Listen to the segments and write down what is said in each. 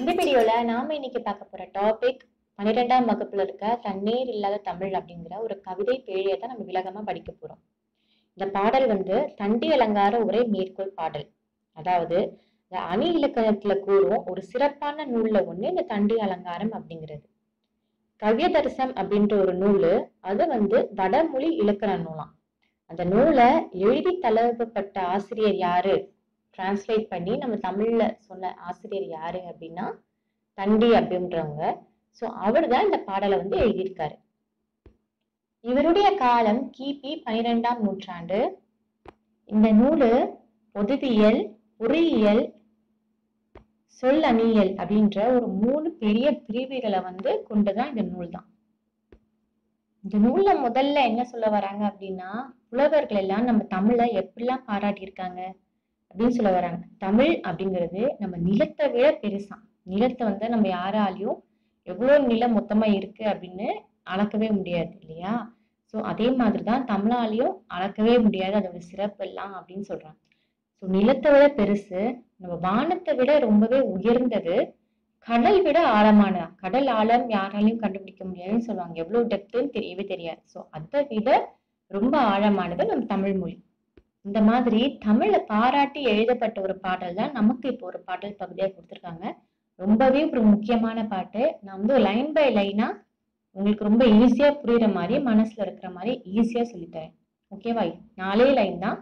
இந்த வீடியோல நாம இன்னைக்கு பார்க்க போற டாபிக் பன்னிரெண்டாம் வகுப்புல இருக்க தண்ணீர் இல்லாத தமிழ் அப்படிங்கிற ஒரு கவிதை பேழையை தான் நம்ம விளக்கமா படிக்க போறோம் இந்த பாடல் வந்து தண்டி அலங்கார உரை மேற்கோள் பாடல் அதாவது இந்த அணி இலக்கணத்துல கூறும் ஒரு சிறப்பான நூல்ல ஒண்ணு இந்த தண்டி அலங்காரம் அப்படிங்கிறது கவ்யதரிசம் அப்படின்ற ஒரு நூலு அது வந்து வடமொழி இலக்கண நூலாம் அந்த நூலை எழுதி தளவப்பட்ட ஆசிரியர் யாரு டிரான்ஸ்லேட் பண்ணி நம்ம தமிழ்ல சொன்ன ஆசிரியர் யாரு அப்படின்னா தண்டி அப்படின்றவங்க ஸோ அவர் தான் இந்த பாடலை வந்து எழுதியிருக்காரு இவருடைய காலம் கிபி பனிரெண்டாம் நூற்றாண்டு இந்த நூலு பொதுவியல் பொறியியல் சொல்லணியல் அப்படின்ற ஒரு மூணு பெரிய பிரிவுகளை வந்து கொண்டுதான் இந்த நூல் தான் இந்த நூல்ல முதல்ல என்ன சொல்ல வராங்க அப்படின்னா புலவர்கள் எல்லாம் நம்ம தமிழை எப்படிலாம் பாராட்டியிருக்காங்க அப்படின்னு சொல்ல வராங்க தமிழ் அப்படிங்கிறது நம்ம நிலத்தை விட பெருசாம் நிலத்தை வந்து நம்ம யாராலையும் எவ்வளவு நிலம் மொத்தமா இருக்கு அப்படின்னு அளக்கவே முடியாது இல்லையா ஸோ அதே மாதிரி தான் தமிழாலையும் அளக்கவே முடியாது அதோட சிறப்பு எல்லாம் அப்படின்னு சொல்றாங்க ஸோ நிலத்தை விட பெருசு நம்ம வானத்தை விட ரொம்பவே உயர்ந்தது கடல் விட ஆழமானதா கடல் ஆழம் யாராலையும் கண்டுபிடிக்க முடியாதுன்னு சொல்லுவாங்க எவ்வளவு டெப்த்துன்னு தெரியவே தெரியாது ஸோ அதை விட ரொம்ப ஆழமானது நம்ம தமிழ் மொழி இந்த மாதிரி தமிழை பாராட்டி எழுதப்பட்ட ஒரு பாடல் தான் நமக்கு இப்போ ஒரு பாடல் பகுதியாக கொடுத்துருக்காங்க ரொம்பவே ஒரு முக்கியமான பாட்டு நான் வந்து லைன் பை லைனா உங்களுக்கு ரொம்ப ஈஸியா புரியுற மாதிரி மனசுல இருக்கிற மாதிரி ஈஸியா சொல்லித்தரேன் ஓகேவா நாலே லைன் தான்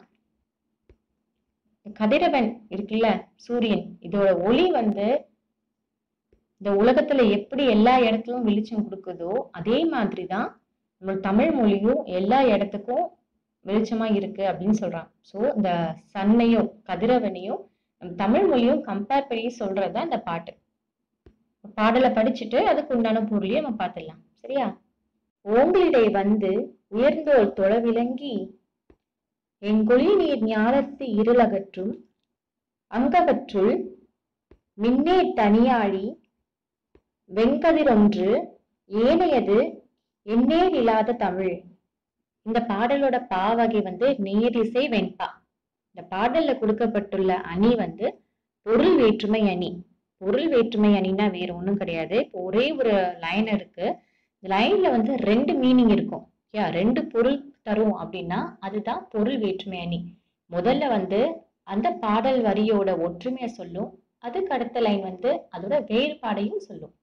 கதிரவன் இருக்குல்ல சூரியன் இதோட ஒளி வந்து இந்த உலகத்துல எப்படி எல்லா இடத்துலயும் வெளிச்சம் கொடுக்குதோ அதே மாதிரி தான் நம்ம தமிழ் மொழியும் எல்லா இடத்துக்கும் வெளிச்சமா இருக்கு அப்படின்னு சொல்றாங்க ஸோ இந்த சன்னையும் கதிரவனையும் நம்ம தமிழ் மொழியும் கம்பேர் பண்ணி சொல்றதுதான் இந்த பாட்டு பாடலை படிச்சுட்டு அதுக்கு உண்டான பொருளையும் நம்ம பார்த்துடலாம் சரியா ஓங்களிடை வந்து உயர்ந்தோர் தொழ விளங்கி எங்கொழி நீர் ஞானத்து இருளகற்றும் அங்கவற்றுள் மின்னே தனியாழி வெண்கதிரொன்று ஏனையது எண்ணேர் இல்லாத தமிழ் இந்த பாடலோட பாவகை வந்து நேரிசை வெண்பா இந்த பாடல்ல கொடுக்கப்பட்டுள்ள அணி வந்து பொருள் வேற்றுமை அணி பொருள் வேற்றுமை அணினா வேற ஒண்ணும் கிடையாது இப்போ ஒரே ஒரு லைன் இருக்கு இந்த லைன்ல வந்து ரெண்டு மீனிங் இருக்கும் யா ரெண்டு பொருள் தரும் அப்படின்னா அதுதான் பொருள் வேற்றுமை அணி முதல்ல வந்து அந்த பாடல் வரியோட ஒற்றுமையை சொல்லும் அதுக்கு அடுத்த லைன் வந்து அதோட வேறுபாடையும் சொல்லும்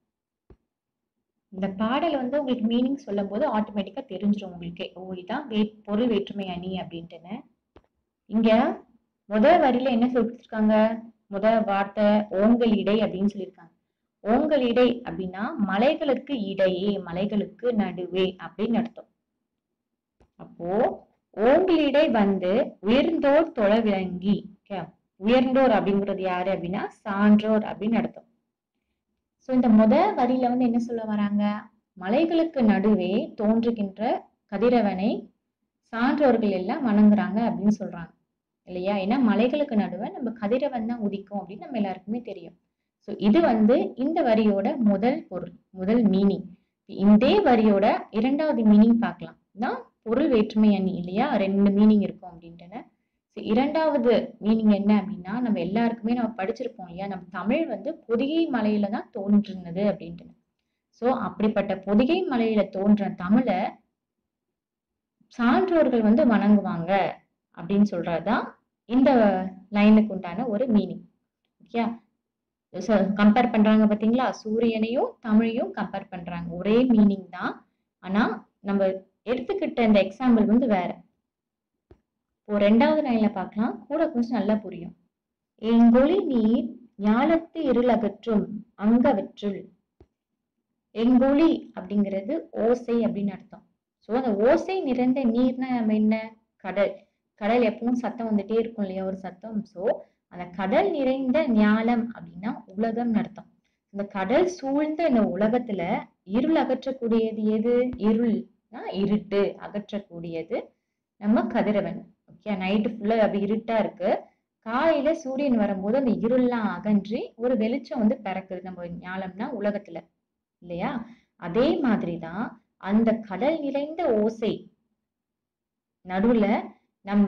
இந்த பாடல் வந்து உங்களுக்கு மீனிங் சொல்லும் போது ஆட்டோமேட்டிக்கா தெரிஞ்சிடும் உங்களுக்கே ஓ இதான் வே பொருள் வேற்றுமை அணி அப்படின்ட்டுன்னு இங்க முதல் வரியில என்ன சொல்லிருக்காங்க முதல் வார்த்தை ஓங்கல் இடை அப்படின்னு சொல்லியிருக்காங்க ஓங்கல் இடை அப்படின்னா மலைகளுக்கு இடையே மலைகளுக்கு நடுவே அப்படின்னு அர்த்தம் அப்போ ஓங்கலிடை வந்து உயர்ந்தோர் தொழ விளங்கி உயர்ந்தோர் அப்படிங்கிறது யாரு அப்படின்னா சான்றோர் அப்படின்னு அர்த்தம் ஸோ இந்த முத வரியில வந்து என்ன சொல்ல வராங்க மலைகளுக்கு நடுவே தோன்றுகின்ற கதிரவனை சான்றோர்கள் எல்லாம் வணங்குறாங்க அப்படின்னு சொல்றாங்க இல்லையா ஏன்னா மலைகளுக்கு நடுவே நம்ம கதிரவன் தான் உதிக்கும் அப்படின்னு நம்ம எல்லாருக்குமே தெரியும் ஸோ இது வந்து இந்த வரியோட முதல் பொருள் முதல் மீனிங் இந்த வரியோட இரண்டாவது மீனிங் பார்க்கலாம் தான் பொருள் வேற்றுமை அணி இல்லையா ரெண்டு மீனிங் இருக்கும் அப்படின்ட்டு ஸோ இரண்டாவது மீனிங் என்ன அப்படின்னா நம்ம எல்லாருக்குமே நம்ம படிச்சிருப்போம் இல்லையா நம்ம தமிழ் வந்து பொதிகை மலையில தான் தோன்றுனது அப்படின்ட்டு ஸோ அப்படிப்பட்ட பொதிகை மலையில தோன்ற தமிழை சான்றோர்கள் வந்து வணங்குவாங்க அப்படின்னு சொல்றதுதான் இந்த லைனுக்கு உண்டான ஒரு மீனிங் ஓகே கம்பேர் பண்றாங்க பாத்தீங்களா சூரியனையும் தமிழையும் கம்பேர் பண்றாங்க ஒரே மீனிங் தான் ஆனா நம்ம எடுத்துக்கிட்ட இந்த எக்ஸாம்பிள் வந்து வேற இப்போ ரெண்டாவது லைன்ல பார்க்கலாம் கூட கொஞ்சம் நல்லா புரியும் எங்கொழி நீர் ஞாலத்து இருள் அகற்றும் அங்கவற்றுள் எங்கொழி அப்படிங்கிறது ஓசை அப்படின்னு அர்த்தம் ஸோ அந்த ஓசை நிறைந்த நீர்னா நம்ம என்ன கடல் கடல் எப்பவும் சத்தம் வந்துட்டே இருக்கும் இல்லையா ஒரு சத்தம் ஸோ அந்த கடல் நிறைந்த ஞாலம் அப்படின்னா உலகம் அர்த்தம் இந்த கடல் சூழ்ந்த இந்த உலகத்துல இருள் அகற்றக்கூடியது எது இருள்னா இருட்டு அகற்றக்கூடியது நம்ம கதிரவன் ஓகே நைட்டு ஃபுல்லா அப்படி இருட்டா இருக்கு காலையில சூரியன் வரும்போது அந்த இருள்லாம் அகன்றி ஒரு வெளிச்சம் வந்து பிறக்குது நம்ம ஞாலம்னா உலகத்துல இல்லையா அதே மாதிரிதான் அந்த கடல் நிறைந்த ஓசை நடுவுல நம்ம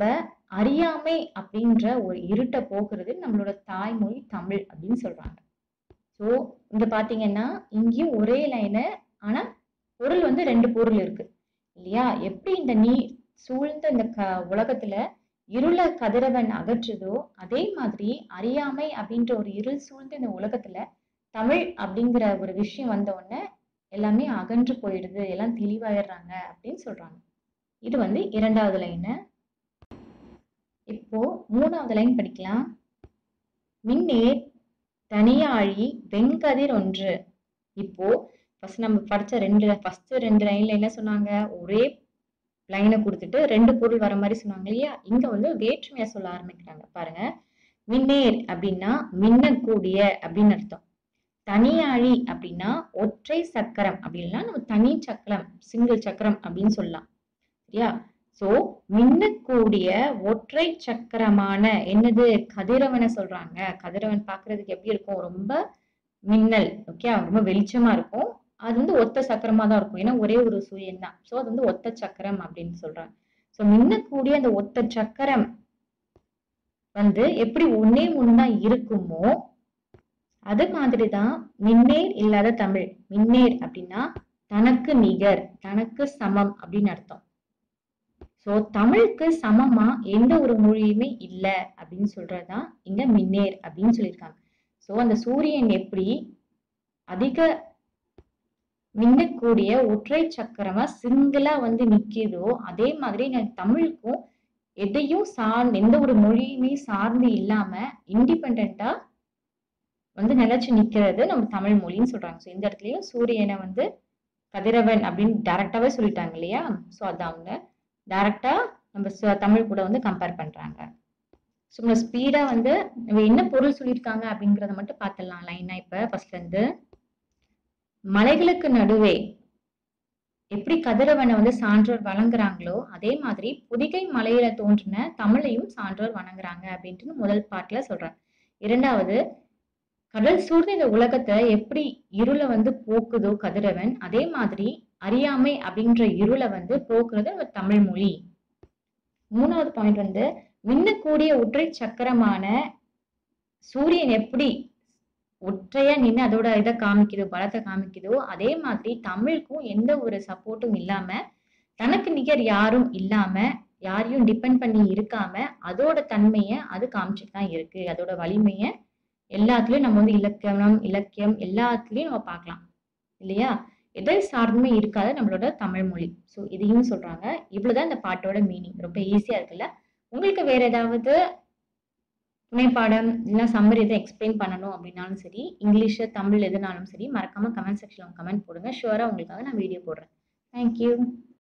அறியாமை அப்படின்ற ஒரு இருட்டை போக்குறது நம்மளோட தாய்மொழி தமிழ் அப்படின்னு சொல்றாங்க ஸோ ஸோ இங்க பாத்தீங்கன்னா இங்கேயும் ஒரே லைனு ஆனா பொருள் வந்து ரெண்டு பொருள் இருக்கு இல்லையா எப்படி இந்த நீ சூழ்ந்த இந்த க உலகத்துல இருள கதிரவன் அகற்றுதோ அதே மாதிரி அறியாமை அப்படின்ற ஒரு இருள் சூழ்ந்த இந்த உலகத்துல தமிழ் அப்படிங்கிற ஒரு விஷயம் வந்த உடனே எல்லாமே அகன்று போயிடுது எல்லாம் தெளிவாயிடுறாங்க அப்படின்னு சொல்றாங்க இது வந்து இரண்டாவது லைனு இப்போ மூணாவது லைன் படிக்கலாம் மின்னேர் தனியாழி வெண்கதிர் ஒன்று இப்போ ஃபர்ஸ்ட் நம்ம படிச்ச ரெண்டு ஃபர்ஸ்ட் ரெண்டு லைன்ல என்ன சொன்னாங்க ஒரே லைனை கொடுத்துட்டு ரெண்டு பொருள் வர மாதிரி சொன்னாங்க இல்லையா இங்க வந்து வேற்றுமையா சொல்ல ஆரம்பிக்கிறாங்க பாருங்க மின்னேர் அப்படின்னா மின்னக்கூடிய அப்படின்னு அர்த்தம் தனியாழி அப்படின்னா ஒற்றை சக்கரம் அப்படின்னா நம்ம தனி சக்கரம் சிங்கிள் சக்கரம் அப்படின்னு சொல்லலாம் சரியா சோ மின்னக்கூடிய ஒற்றை சக்கரமான என்னது கதிரவனை சொல்றாங்க கதிரவன் பார்க்கிறதுக்கு எப்படி இருக்கும் ரொம்ப மின்னல் ஓகே ரொம்ப வெளிச்சமா இருக்கும் அது வந்து ஒத்த சக்கரமா தான் இருக்கும் ஏன்னா ஒரே ஒரு சூரியன் தான் ஸோ அது வந்து ஒத்த சக்கரம் அப்படின்னு சொல்றாங்க ஸோ மின்னக்கூடிய அந்த ஒத்த சக்கரம் வந்து எப்படி ஒன்னே ஒன்று தான் இருக்குமோ அது மாதிரி தான் மின்னேர் இல்லாத தமிழ் மின்னேர் அப்படின்னா தனக்கு நிகர் தனக்கு சமம் அப்படின்னு அர்த்தம் ஸோ தமிழுக்கு சமமா எந்த ஒரு மொழியுமே இல்லை அப்படின்னு சொல்றதுதான் இங்க மின்னேர் அப்படின்னு சொல்லியிருக்காங்க ஸோ அந்த சூரியன் எப்படி அதிக மின்னக்கூடிய ஒற்றை சக்கரமா சிங்கிளா வந்து நிக்குதோ அதே மாதிரி நான் தமிழுக்கும் எதையும் சார் எந்த ஒரு மொழியுமே சார்ந்து இல்லாம இண்டிபெண்டா வந்து நிலைச்சு நிக்கிறது நம்ம தமிழ் மொழின்னு சொல்றாங்க ஸோ இந்த இடத்துலயும் சூரியனை வந்து கதிரவன் அப்படின்னு டைரக்டாவே சொல்லிட்டாங்க இல்லையா ஸோ அதான் அவங்க டைரக்டா நம்ம ச- தமிழ் கூட வந்து கம்பேர் பண்றாங்க ஸோ நம்ம ஸ்பீடா வந்து நம்ம என்ன பொருள் சொல்லியிருக்காங்க அப்படிங்கிறத மட்டும் பார்த்துடலாம் லைனா இப்ப ஃபர்ஸ்ட்ல இருந்து மலைகளுக்கு நடுவே எப்படி கதிரவனை வந்து சான்றோர் வணங்குறாங்களோ அதே மாதிரி புதிகை மலையில தோன்றின தமிழையும் சான்றோர் வணங்குறாங்க அப்படின்ட்டு முதல் பாட்டுல சொல்றாங்க இரண்டாவது கடல் சூழ்ந்த இந்த உலகத்தை எப்படி இருளை வந்து போக்குதோ கதிரவன் அதே மாதிரி அறியாமை அப்படின்ற இருளை வந்து போக்குறது நம்ம தமிழ் மொழி மூணாவது பாயிண்ட் வந்து மின்னக்கூடிய ஒற்றை சக்கரமான சூரியன் எப்படி ஒற்றையா நின்று அதோட இதை காமிக்குதோ பலத்தை காமிக்குதோ அதே மாதிரி தமிழுக்கும் எந்த ஒரு சப்போர்ட்டும் இல்லாம தனக்கு நிகர் யாரும் இல்லாம யாரையும் டிபெண்ட் பண்ணி இருக்காம அதோட தன்மையை அது காமிச்சிட்டு தான் இருக்கு அதோட வலிமையை எல்லாத்துலயும் நம்ம வந்து இலக்கணம் இலக்கியம் எல்லாத்துலயும் நம்ம பார்க்கலாம் இல்லையா எதை சார்ந்துமே இருக்காது நம்மளோட தமிழ் மொழி ஸோ இதையும் சொல்றாங்க இவ்வளவுதான் இந்த பாட்டோட மீனிங் ரொம்ப ஈஸியா இருக்குல்ல உங்களுக்கு வேற ஏதாவது துணைப்பாடம் இல்லைன்னா சம்மர் எதை எக்ஸ்பிளைன் பண்ணணும் அப்படின்னாலும் சரி இங்கிலீஷ் தமிழ் எதுனாலும் சரி மறக்காம கமெண்ட் செக்ஷன்ல கமெண்ட் போடுங்க ஷுவரா உங்களுக்காக நான் வீடியோ போடுறேன் தேங்க்யூ